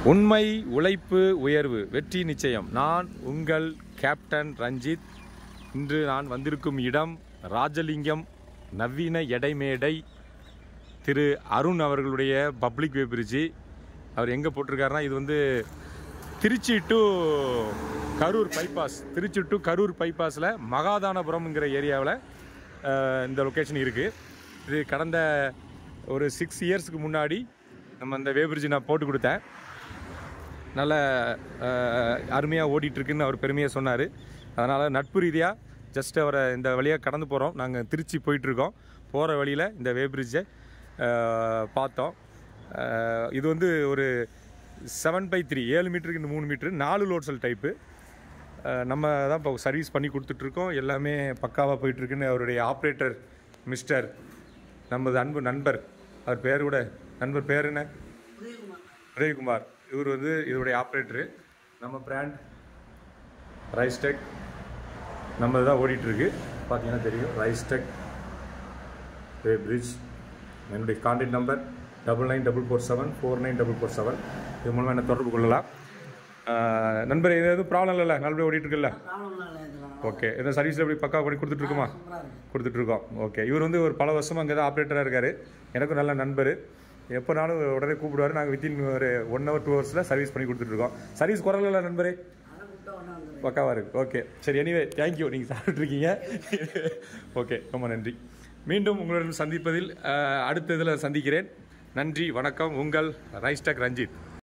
உண்மை உழைப்பு உயர்வு வெற்றி நிச்சயம் நான் உங்கள் கேப்டன் ரஞ்சித் இன்று நான் வந்திருக்கும் இடம் ராஜலிங்கம் நவீன எடைமேடை திரு அருண் அவர்களுடைய பப்ளிக் வே பிரிட்ஜி அவர் எங்கே போட்டிருக்காருன்னா இது வந்து Trichy to Karur bypass Trichy to Karur பைபாஸில் மகாதானபுரம்ங்கிற ஏரியாவில் இந்த லொக்கேஷன் இருக்குது இது கடந்த ஒரு சிக்ஸ் இயர்ஸ்க்கு முன்னாடி நம்ம அந்த வே பிரிட்ஜ் நான் போட்டு கொடுத்தேன் நல்ல அருமையாக ஓடிட்டுருக்குன்னு அவர் பெருமையாக சொன்னார் அதனால் நட்பு ரீதியாக ஜஸ்ட் அவரை இந்த வழியாக கடந்து போகிறோம் நாங்கள் திருச்சி போயிட்டுருக்கோம் போகிற வழியில் இந்த வே பிரிட்ஜை பார்த்தோம் அஹ், இது வந்து ஒரு செவன் பை த்ரீ ஏழு மீட்டருக்கு இந்த மூணு மீட்ரு நாலு லோட்சல் டைப்பு நம்ம தான் இப்போ சர்வீஸ் பண்ணி கொடுத்துட்ருக்கோம் எல்லாமே பக்காவாக போயிட்டுருக்குன்னு அவருடைய ஆப்ரேட்டர் மிஸ்டர் நமது அன்பு நண்பர் அவர் பேர் கூட நண்பர் பேர் என்ன உதயகுமார் இவர் வந்து இதோடைய ஆப்ரேட்டரு நம்ம பிராண்ட் ரைஸ்டெக் நம்ம தான் ஓடிட்டுருக்கு பார்த்தீங்கன்னா தெரியும் ரைஸ்டெக் வே பிரிட்ஜ் என்னுடைய contact number double nine double four seven four nine double four seven இது மூலமாக என்ன தொடர்பு கொள்ளலாம் ஆஹ் நண்பர் இது எதுவும் ப்ராப்ளம் இல்லைல்ல நல்லபடியாக ஓடிட்டு இருக்குல்ல ஓகே இந்த சர்வீஸில் எப்படி பக்கா பண்ணி கொடுத்துட்ருக்குமா கொடுத்துட்ருக்கோம் ஓகே இவர் வந்து ஒரு பல வருஷமாக அங்கே தான் ஆப்ரேட்டராக இருக்கார் எனக்கும் நல்ல நண்பர் எப்போனாலும் உடனே கூப்பிடுவார் நாங்கள் வித்தின் ஒரு ஒன் ஹவர் டூ ஹவர்ஸில் சர்வீஸ் பண்ணி கொடுத்துட்ருக்கோம் சர்வீஸ் குறல நண்பரே பக்காவாக இருக்கு ஓகே சரி எனிவே தேங்க்யூ நீங்கள் சாப்பிட்ருக்கீங்க ஓகே ரொம்ப நன்றி மீண்டும் உங்களுடன் சந்திப்பதில் அஹ், அடுத்த இதில் சந்திக்கிறேன் நன்றி வணக்கம் உங்கள் ரைஸ்டக் ரஞ்சித்